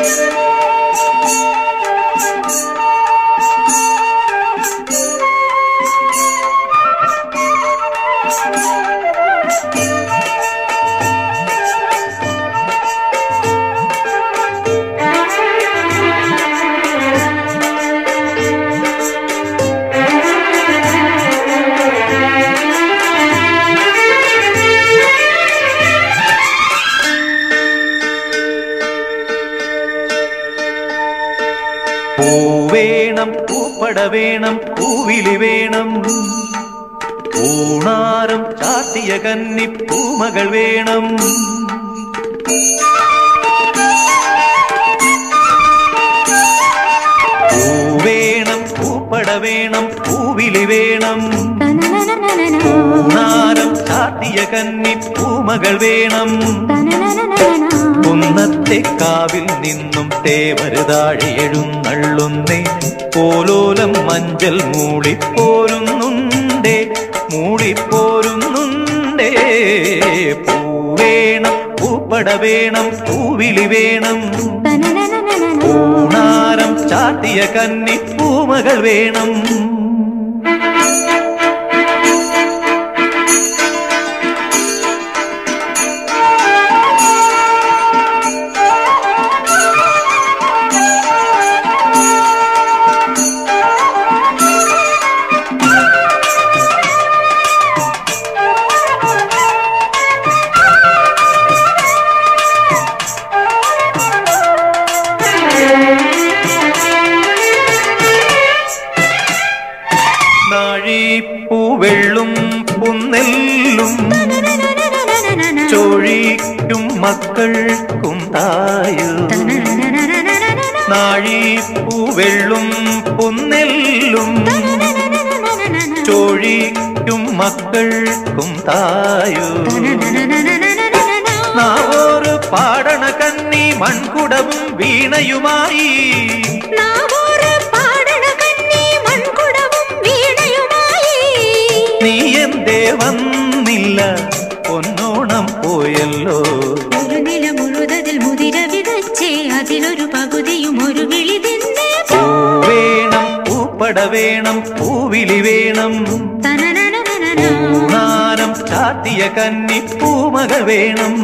പൂവേണം പൂപ്പട വേണം പൂവിളി വേണം ഊണാരം ചാട്ടിയ കന്നി പൂമകൾ വേണം പൂവേണം പൂപ്പട വേണം പൂവിളി വേണം ഊണാരം ചാട്ടിയ കന്നി പൂമകൾ വേണം കുന്നത്തെ കാവിൽ നിന്നും തേവരുതാഴെ എഴുന്നള്ളുന്നേ പോലോലം മഞ്ചൽ മൂളിപ്പോരുന്നുണ്ടേ മൂളിപ്പോരുന്നുണ്ടേ പൂവേണം പൂപ്പട വേണം പൂവിളി വേണം ഊണാരം ചാട്ടിയ കന്നി പൂമകൾ വേണം നാഴിപ്പൂവെള്ളും പുന്നെല്ലും ചോഴിക്കും മക്കൾക്കും തായു നാഴിപ്പൂവെള്ളും പുന്നെല്ലും ചോഴിക്കും മക്കൾക്കും തായു നാവോറ് പാടണ കന്നി മൺകുടവും വീണയുമായി നീ എന്തേ വന്നില്ല പൊന്നോണം പോയല്ലോ ഒരു നില മുഴുതതിൽ മുതിര വിതച്ചേ അതിലൊരു പകുതിയും ഒരു വിളി തിന്നേ വേണം പൂപ്പട വേണം പൂവിളി വേണം തനനനനനന. ഊണാനം ചാത്തിയ കന്നി പൂമകൾ വേണം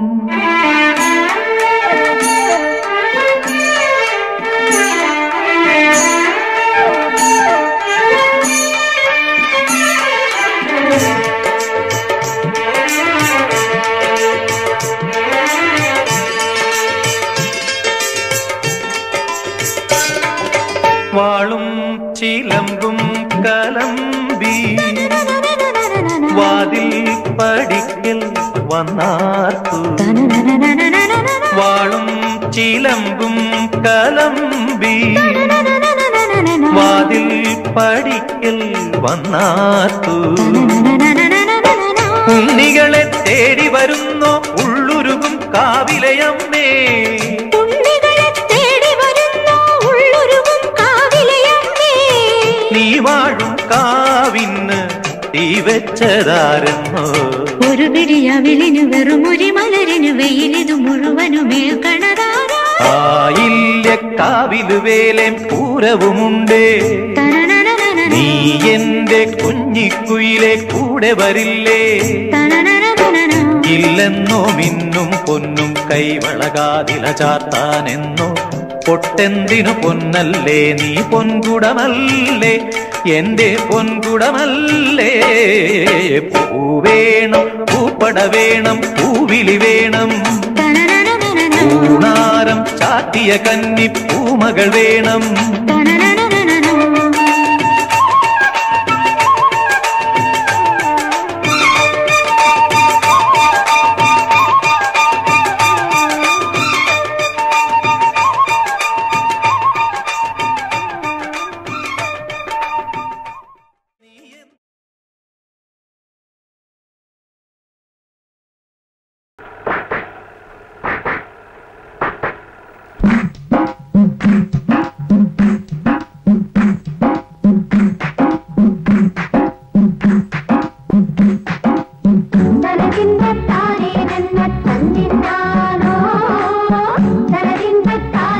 വാളും ചിലമ്പും കലമ്പി വാതിൽ പടിക്കൽ വന്നാർത്തു വാളും ചിലമ്പും കലമ്പി വാതിൽ പടിക്കൽ വന്നാർത്തു ഉണ്ണികളെ തേടി വരുന്നോ ഉള്ളുരുകും കാവിലയമ്മേ ഉണ്ണികളെ തേടി വരുന്നു ഉള്ളുരുകും കാവിലെയമ്മേ. നീ വാഴും കാവിന്ന് തീ വെച്ചതാരെന്നോ ഒരു പിടിയവിലിനു വെറും ഒരു മലരിനു വെയിലിതു മുഴുവനുമേ കണതാരാ ആയില്യ കാവിലു വേലേം പൂരവുമുണ്ടേ നീ എന്റെ കുഞ്ഞിക്കുയിലെ കൂടെ വരില്ലേ ഇല്ലെന്നോ മിന്നും പൊന്നും കൈവളകാതില ചാത്താനെന്നോ പൊട്ടെന്തിനു പൊന്നല്ലേ നീ പൊൻകുടമല്ലേ എന്റെ പൊൻകുടമല്ലേ പൂവേണം പൂപ്പട വേണം പൂവിളി വേണം ഊണാരം ചാട്ടിയ കന്നി പൂമകൾ വേണം ತನಗಿಂದ ತಾನೇ ನನ್ನ ತಂದಿದ್ದಾನೋ ತನಗಿಂದ ತಾನೇ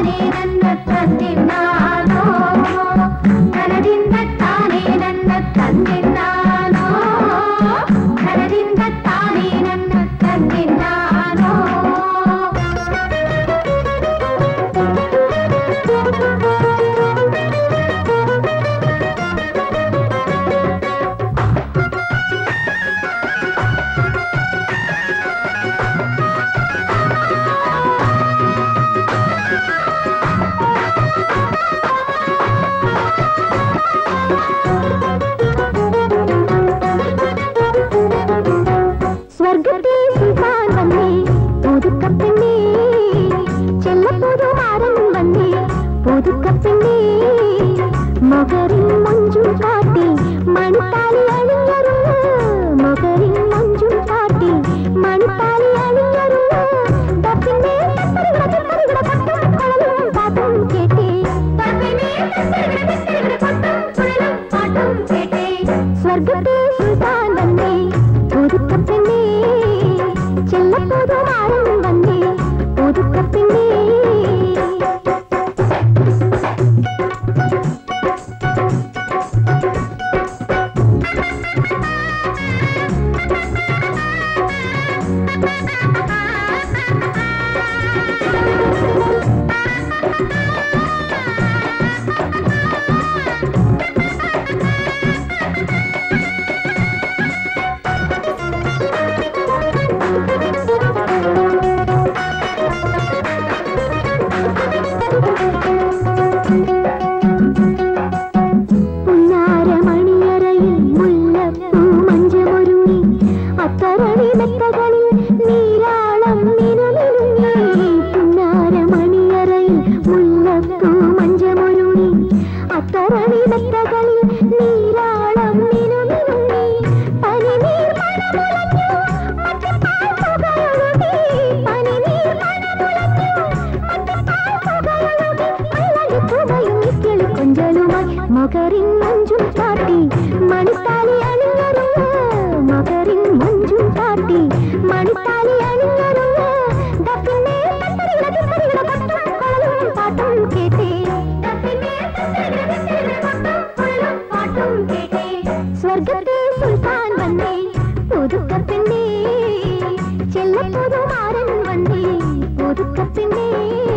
തത്തകളിൽ നീരാളം നിരമിരുങ്ങി പുന്നാരമണിയറയിൽ മുല്ലപ്പൂ മഞ്ചമൊരുങ്ങി അത്തരണി തത്തകളിൽ നീരാളം നിരമിരുങ്ങി പനിനീർ മണമുളഞ്ഞു മറ്റപ്പാൽ പുകയൊഴുകി പനിനീർ മണമുളഞ്ഞു മറ്റപ്പാൽ പുകയൊഴുകി അഴക് പുകയും ഇക്കിളി കൊഞ്ചലുമായി മകരിൻ മഞ്ചും ചാട്ടി മണിത്താലി അണിഞ്ഞൊരുങ്ങ മകരിൻ മഞ്ചും ചാട്ടി മണിത്താലി അണിഞ്ഞൊരുങ്ങ ദപ്പിന്റെ തത്തരികിട തിത്തരികിട കൊട്ടും കൊഴലും പാട്ടും കേട്ടേ ദപ്പിന്റെ തത്തരികിട തിത്തരികിട കൊട്ടും കൊഴലും പാട്ടും കേട്ടേ സ്വർഗത്തെ സുൽത്താൻ വന്നേ പുതുക്കപ്പെണ്ണേ ചെല്ല പുതുമാരൻ വന്നേ പുതുക്കപ്പെണ്ണേ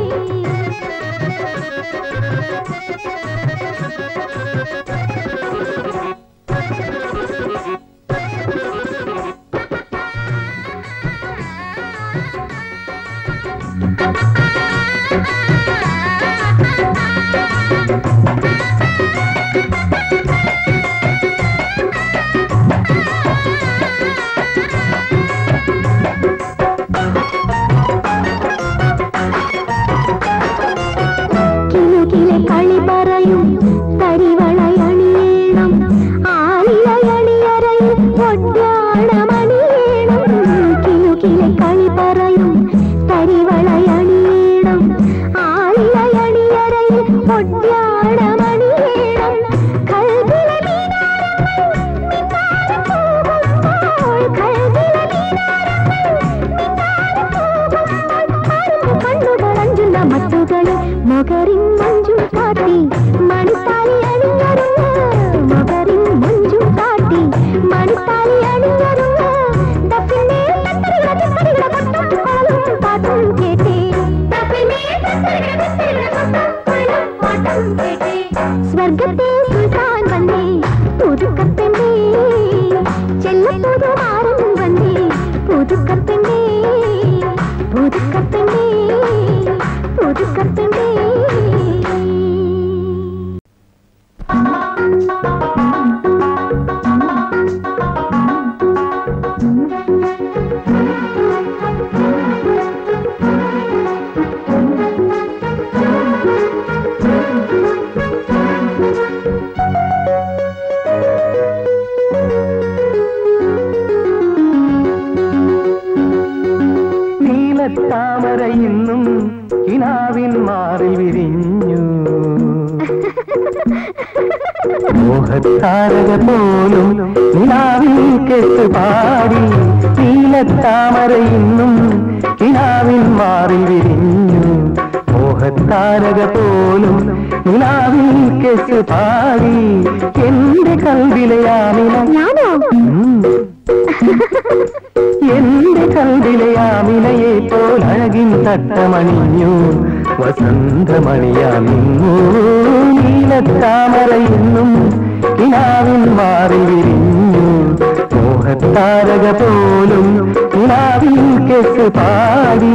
കിലുകിലെ കളി പറയും തരിവളയണിയേണം ആലിലയണിയറയിൽ ഒഡ്യാണമണിയേണം കിലുകിലെ കളി പറയും തരിവളയണിയേണം ആലിലയണിയറയിൽ ഒഡ്യാണമണിയേണം കൽവിലെ മീനാരങ്ങൾ മിന്നാരം പോകുമ്പോൾ കൽവിലെ കണ്ണുകളഞ്ചുന്ന മത്തുകളെ മകരിൻ മഞ്ചും കാട്ടി മണിത്താലി അണിഞ്ഞരുങ്ങ മകരിൻ മഞ്ചും കാട്ടി മണിത്താലി അണിഞ്ഞരുങ്ങ ദപ്പിന്റെ തത്തരികിട തിത്തരികിട കൊട്ടും കൊഴലും പാട്ടും കേട്ടേ ദപ്പിന്റെ തത്തരികിട തിത്തരികിട കൊട്ടും കൊഴലും പാട്ടും കേട്ടേ സ്വർഗത്തെ സുൽത്താൻ വന്നേ പുതുക്കപ്പെണ്ണേ ചെല്ല പുതുമാരൻ വന്നേ പുതുക്കപ്പെണ്ണേ പുതുക്കപ്പെണ്ണേ പുതുക്കപ്പെണ്ണേ നീലത്താമര ഇന്നും കിനാവിൻ മാറിൽ വിരിഞ്ഞു മോഹത്താരക പോലും നിലാവിൽ കെട്ട് പാടി നീലത്താമര ഇന്നും കിനാവിൻ മാറിൽ വിരിഞ്ഞു മോഹത്താരക പോലും നിലാവിൽ കെട്ട് പാടി എന്റെ കൽവിലയാമിന ഞാനോ എന്റെ കൽവിലെ ആമിനയെ പോൽ അഴകിൻ തട്ടമണിഞ്ഞു വസന്തമണിയാ നിന്നു നീലത്താമര എന്നും കിനാവിൻ മാറി വിരിഞ്ഞു മോഹത്താരക പോലും കിനാവിൽ കെട്ട് പാടി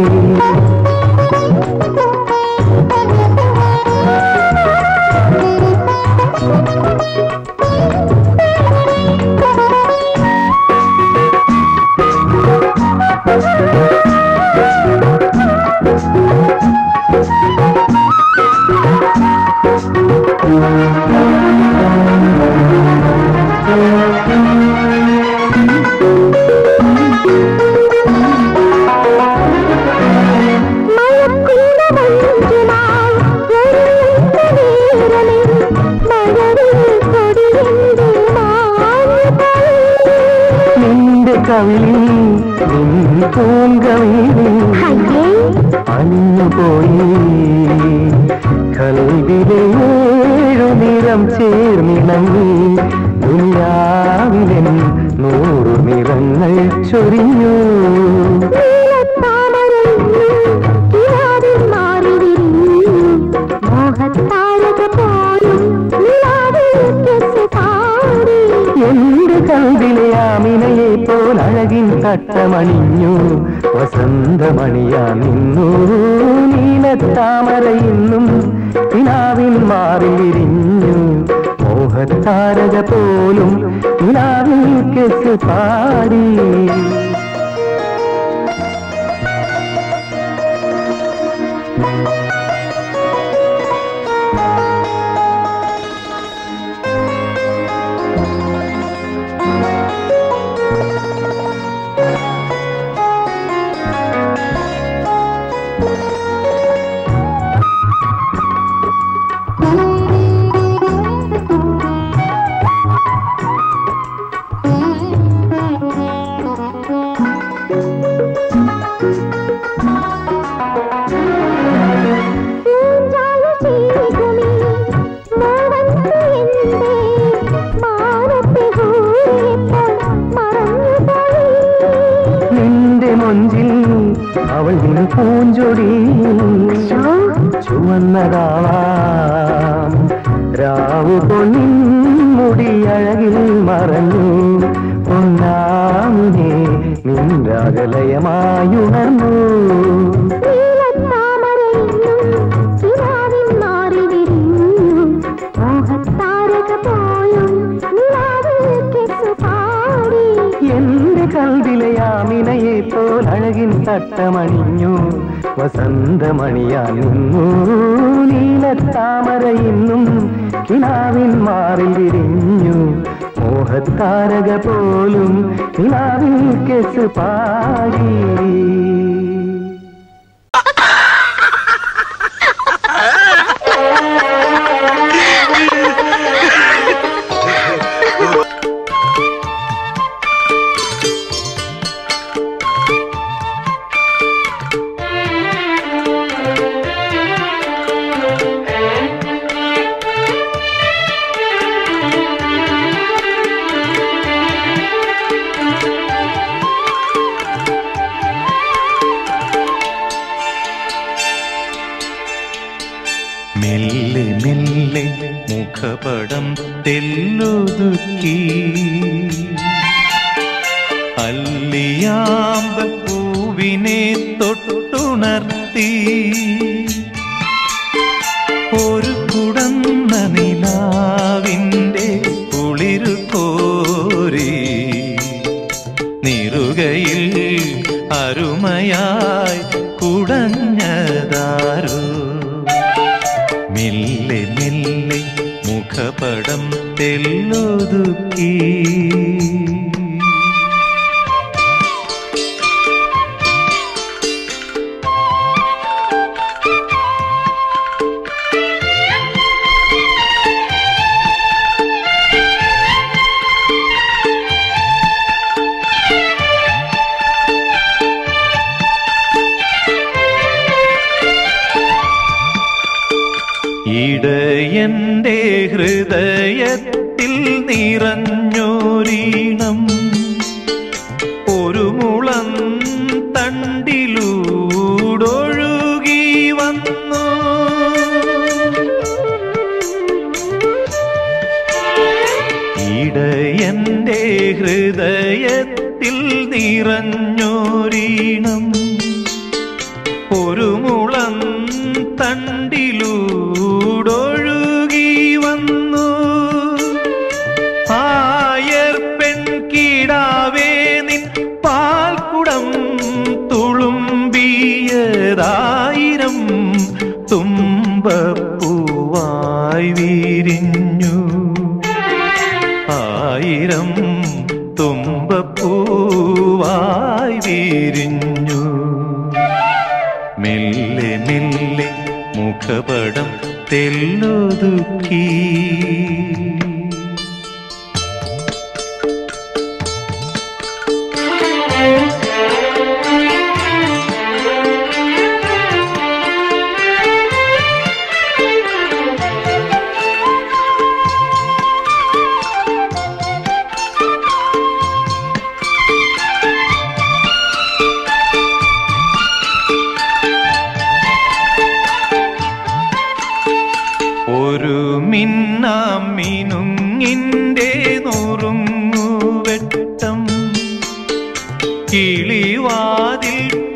മഴക്കുന്ന മഞ്ചുമായി ഒരുമിച്ച നേരമേ മഴവിൽ കൊടിയെന്റെ മാഞ്ഞുപോയി. നിന്റെ കവിളിൽ നിൻ പൂങ്കവിളിൽ അയ്യേ അണിഞ്ഞുപോയി കൽവിലെ ഏഴു നിറം ചേർന്നിണങ്ങി ദുനിയാവിലെ നൂറു നിറങ്ങൾ ചൊരിഞ്ഞു നീലത്താമരയിൽ കിനാവിൽ മാറി വിരിഞ്ഞു. മോഹത്താരക പോലും നിലാവിൽ കിസ് പാടി. എന്റെ കൽവിലെ ആമിനയെ പോൽ അഴകിൻ തട്ടമണിഞ്ഞു വസന്തമണിയാ നിന്നു നീലത്താമര ഇന്നും കിനാവിൻ മാറി വിരിഞ്ഞു മോഹത്താരക പോലും കിനാവിൽ കെസ് പാടി അവൾ നിന്ന് പൂഞ്ചൊടി ചുവന്നതാവാം രാവു പൊന്നിൻ മുടി അഴകിൽ മറഞ്ഞു പൊന്നാമിനെ നിൻരാഗലയമായുണർന്നു നീലത്താമരയിന്നും കിനാവിൻ മാറി വിരിഞ്ഞു. മോഹത്താരക പോയും നിലാവിൽ കിസ്സു പാടി. എന്റെ കൽവിലെ ആമിനയെ പോൽ അഴകിൻ തട്ടമണിഞ്ഞു വസന്തമണിയാൻ നിന്നു നീലത്താമര ഇന്നും കിനാവിൻ മാറിൽ വിരിഞ്ഞു മോഹത്താരക പോലും നിലാവിൽ കെസ് പാടി മെല്ലെ മെല്ലെ മുഖപടം തെല്ലൊതുക്കി അല്ലിയാമ്പ പൂവിനെ തൊട്ടുണർത്തി ഒരു കുടന്ന നിലാവിൻ്റെ കുളിരു കോരി നിറുകയിൽ അരുമയായി കുടഞ്ഞതാരോ മെല്ലെ മെല്ലെ മുഖപടം തെല്ലൊതുക്കി ഇടയന്റെ ഹൃദയത്തിൽ നിറഞ്ഞോരീണം ഒരു മുളം തണ്ടിലൂടൊഴുകി വന്നു ഇടയന്റെ ഹൃദയത്തിൽ നിറഞ്ഞോരീണം ഒരു മുളം തണ്ടിലൂടൊഴുകി വന്നു ആയർ പെൺകിടാവേ നിൻ പാൽക്കുടം തുളുമ്പിയതായിരം തുമ്പപ്പൂവായി വിരിഞ്ഞു ആയിരം തുമ്പപ്പൂവായി വിരിഞ്ഞു മെല്ലെ മെല്ലെ മുഖപടം തെല്ലൊതുക്കി ഒരു മിന്നാം മിനുങ്ങിൻ്റെ നുറുങ്ങുവെട്ടം കിളിവാതിൽ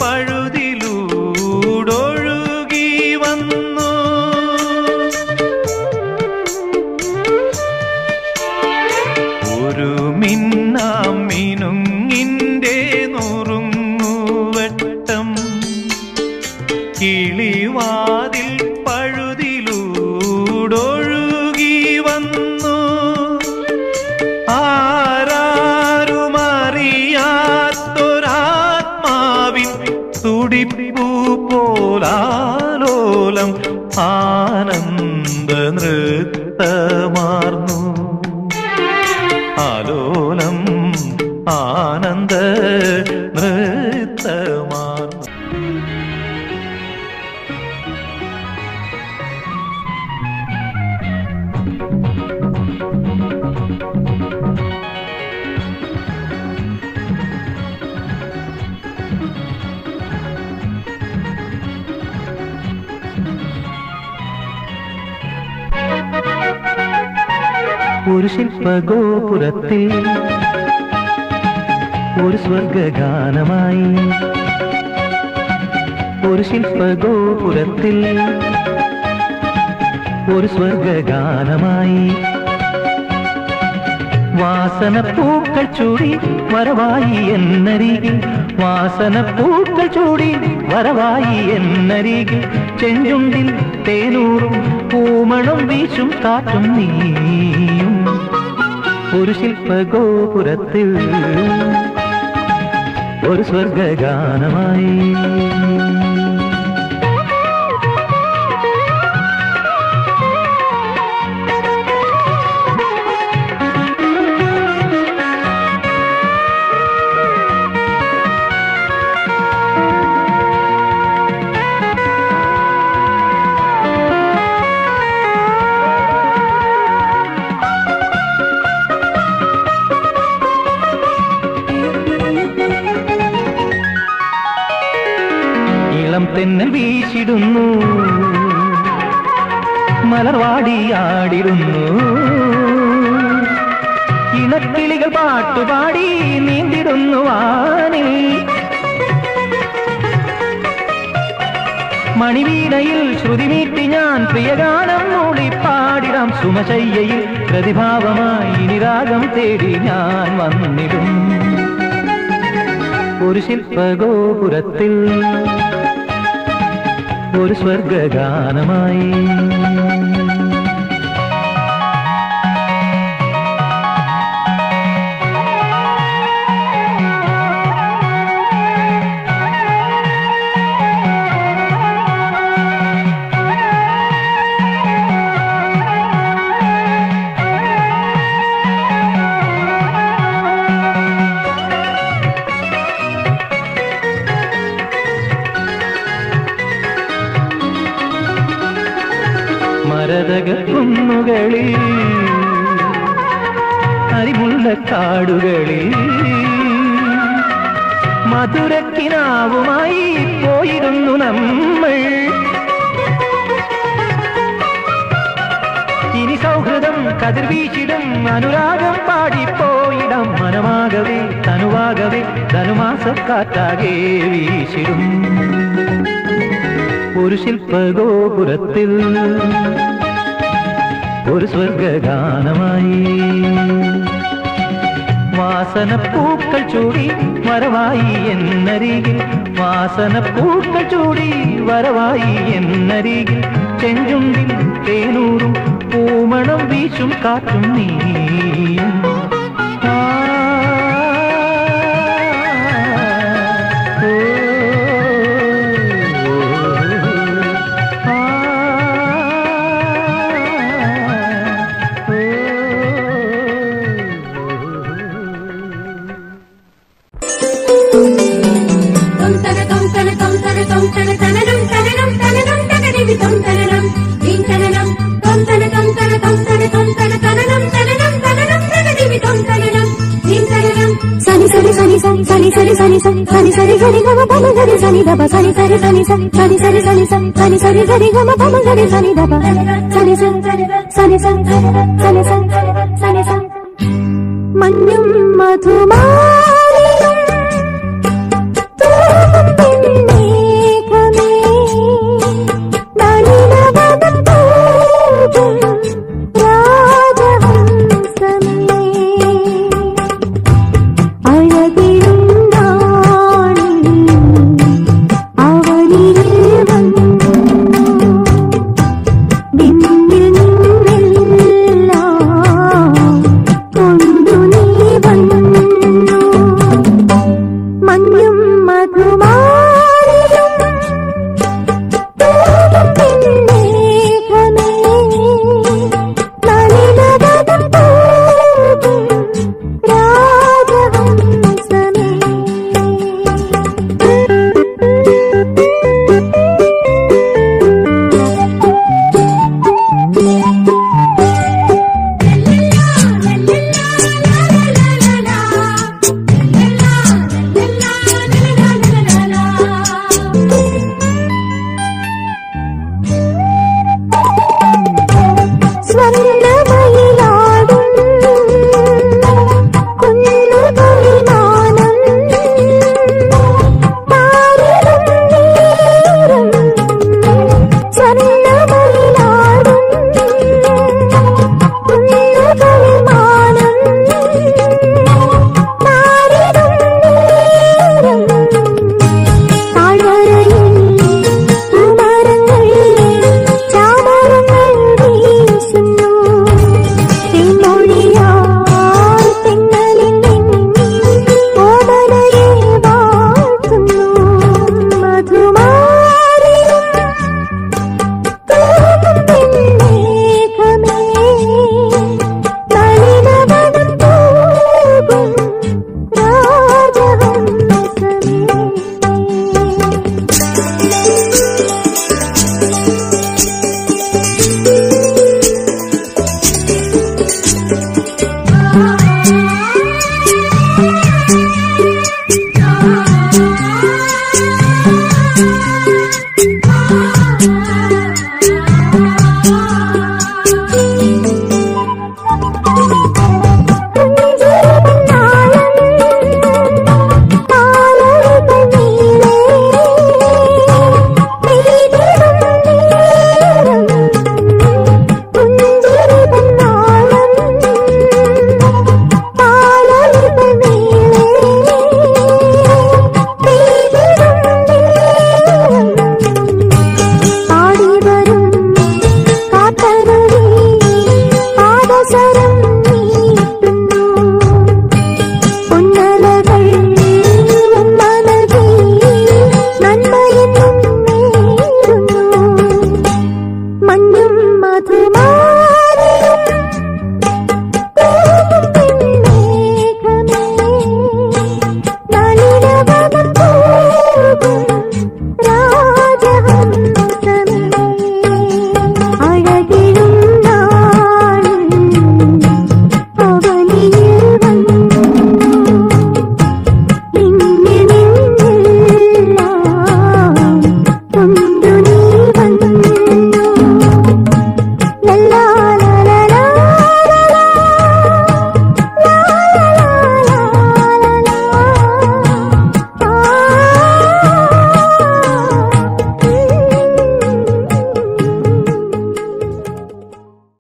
പഴുതിലൂടൊഴുകി വന്നു ഒരു മിന്നാം മിനുങ്ങിൻ്റെ നുറുങ്ങുവെട്ടം കിളിവാതിൽ പഴുതിലൂടൊഴുകി വന്നു ആരാരുമറിയാത്തൊരാത്മാവിൻ തുടിപ്പൂ പോലാലോലം ആനന്ദ നൃത്തമാർന്നു ആലോലം ആനന്ദ നൃത്തമാർന്നു ഒരു ശില്പഗോപുരത്തിൽ ഒരു സ്വർഗഗാനമായി ഒരു ശില്പഗോപുരത്തിൽ ഒരു സ്വർഗഗാനമായി വാസന പൂക്കൾ ചൂടി വരവായി എന്നരികിൽ വാസന പൂക്കൾ ചൂടി വരവായി എന്നരികിൽ ചെഞ്ചുണ്ടിൽ തേനൂറും പൂമണം വീശും കാറ്റും നീയും ഒരു ശില്പഗോപുരത്തിൽ ഒരു സ്വർഗഗാനമായി ഇളം തെന്നൽ വീശിടുന്നു മലർവാടിയാടിടുന്നു ഇണക്കിളികൾ പാട്ടുപാടി നീന്തിടുന്നു വാനിൽ മണിവീണയിൽ ശ്രുതിമീട്ടി ഞാൻ പ്രിയഗാനം മൂളി പാടിടാം സുമശയ്യയിൽ പ്രതിഭാവമായി ഇനി രാഗം തേടി ഞാൻ വന്നിടും ഒരു ശില്പഗോപുരത്തിൽ ഒരു സ്വർഗഗാനമായി മരതക കുന്നുകളിൽ അരിമുള്ള കാടുകളിൽ മധുരക്കിനാവുമായി പോയിരുന്നു നമ്മൾ ഇനി സൗഹൃദം കതിർവീശിടും അനുരാഗം പാടിപ്പോയിടം മനമാകവേ തനുവാകവേ ധനുമാസക്കാറ്റാകെ വീശിടും ഒരു ശില്പഗോപുരത്തിൽ ഒരു സ്വർഗഗാനമായി വാസന പൂക്കൾ ചൂടി വരവായി എന്നരികിൽ വാസന പൂക്കൾ ചൂടി വരവായി എന്നരികിൽ ചെഞ്ചുണ്ടിൽ തേനൂറും പൂമണം വീശും കാറ്റും നീയും ആ, ഓ, ആ, ഓ. సని సరి సని సని సని సరి సని సని సని సరి సరి గమ పమ గరి సని దప సని సరి సని సని సని సరి సని సని సని సరి సరి గమ పమ గరి సని దప సని సని సని సని సని సని సని సని సని మన్యం మధుమా